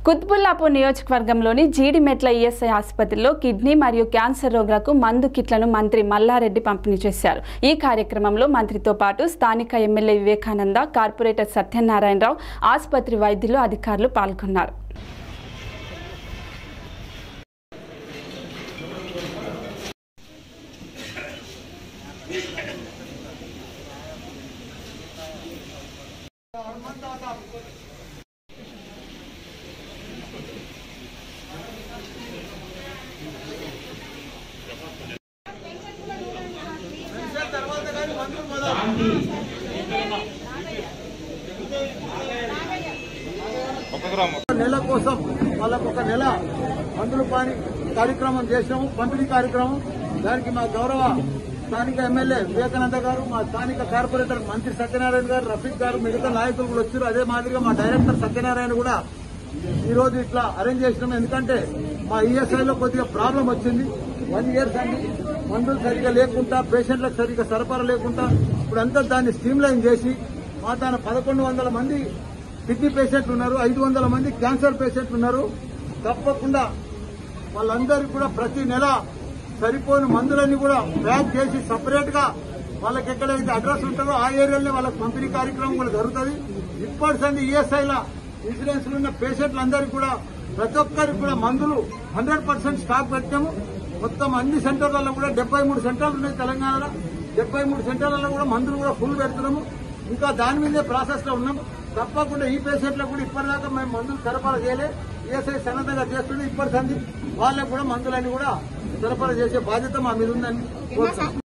కుత్బుల్లాపూర్ నియోజకవర్గంలోని జీడిమెట్ల ఈఎస్ఐ ఆసుపత్రిలో కిడ్నీ మరియు క్యాన్సర్ రోగులకు మందు కిట్లను మంత్రి మల్లారెడ్డి పంపిణీ చేశారు ఈ కార్యక్రమంలో మంత్రితో పాటు స్థానిక ఎమ్మెల్యే వివేకానంద కార్పొరేటర్ సత్యనారాయణరావు ఆసుపత్రి వైద్యులు అధికారులు పాల్గొన్నారు నెల కోసం వాళ్ళకు ఒక నెల మందులు పాని కార్యక్రమం చేసినాము పంపిణీ కార్యక్రమం దానికి మా గౌరవ స్థానిక ఎమ్మెల్యే వివేకానంద గారు మా స్థానిక కార్పొరేటర్ మంత్రి సత్యనారాయణ గారు రఫీక్ గారు మిగతా నాయకులు కూడా వచ్చారు అదే మాదిరిగా మా డైరెక్టర్ సత్యనారాయణ కూడా ఈ రోజు ఇట్లా అరేంజ్ చేసినాం ఎందుకంటే మా ఈఎస్ఐలో కొద్దిగా ప్రాబ్లం వచ్చింది వన్ ఇయర్స్ అండి మందులు సరిగా లేకుండా పేషెంట్లకు సరిగా సరఫరా లేకుండా ఇప్పుడంతా దాన్ని స్ట్రీమ్ లైన్ చేసి మా తాను పదకొండు వందల మంది కిడ్నీ పేషెంట్లు ఉన్నారు ఐదు వందల మంది క్యాన్సర్ పేషెంట్లు ఉన్నారు తప్పకుండా వాళ్ళందరికీ కూడా ప్రతి నెల సరిపోని మందులన్నీ కూడా ప్యాక్ చేసి సపరేట్ గా వాళ్ళకి ఎక్కడైతే అడ్రస్ ఉంటుందో ఆ ఏరియాలో వాళ్ళకి పంపిణీ కార్యక్రమం కూడా జరుగుతుంది ఇప్పటి సంది ఈఎస్ఐల ఇన్సూరెన్స్ ఉన్న పేషెంట్లందరికీ కూడా ప్రతి ఒక్కరికి కూడా మందులు హండ్రెడ్ పర్సెంట్ స్టాక్ పెట్టాము మొత్తం అన్ని సెంటర్లలో కూడా డెబ్బై మూడు సెంటర్లు ఉన్నాయి తెలంగాణలో డెబ్బై మూడు సెంటర్లలో కూడా మందులు కూడా ఫుల్ పెడుతున్నాము ఇంకా దాని మీదే ప్రాసెస్ లో ఉన్నాం తప్పకుండా ఈ పేషెంట్లకు కూడా ఇప్పటిదాకా మేము మందులు సరఫరా చేయలే ఈఎస్ఐ సన్నద్ధంగా చేస్తుండే ఇప్పటి సంది వాళ్ళకు కూడా మందులన్నీ కూడా సరఫరా చేసే బాధ్యత మా మీద ఉందని కోరుతున్నాం